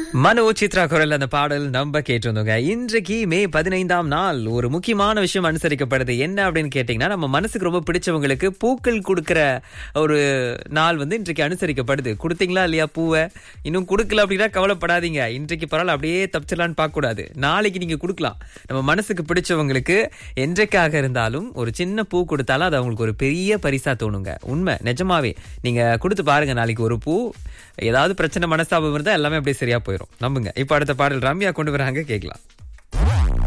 மனோ சித்ரா குரல் அந்த பாடல் நம்ம கேட்டிருந்தோங்க இன்றைக்கு மே பதினைந்தாம் நாள் ஒரு முக்கியமான விஷயம் அனுசரிக்கப்படுது என்ன அப்படின்னு கேட்டீங்கன்னா நம்ம மனசுக்கு ரொம்ப பிடிச்சவங்களுக்கு பூக்கள் கொடுக்கிற ஒரு நாள் வந்து இன்றைக்கு அனுசரிக்கப்படுது கொடுத்தீங்களா இல்லையா பூவை இன்னும் கொடுக்கல அப்படின்னா கவலைப்படாதீங்க இன்றைக்கு பரவாயில்ல அப்படியே தப்பிச்சிடலான்னு பார்க்க கூடாது நாளைக்கு நீங்க கொடுக்கலாம் நம்ம மனசுக்கு பிடிச்சவங்களுக்கு என்றைக்காக இருந்தாலும் ஒரு சின்ன பூ கொடுத்தாலும் அது அவங்களுக்கு ஒரு பெரிய பரிசா தோணுங்க உண்மை நிஜமாவே நீங்க கொடுத்து பாருங்க நாளைக்கு ஒரு பூ ஏதாவது பிரச்சனை மனஸ்தாபம் இருந்தா எல்லாமே அப்படியே சரியா போயிடும் நம்புங்க இப்ப அடுத்த பாடல் ரம்யா கொண்டு வராங்க கேட்கலாம்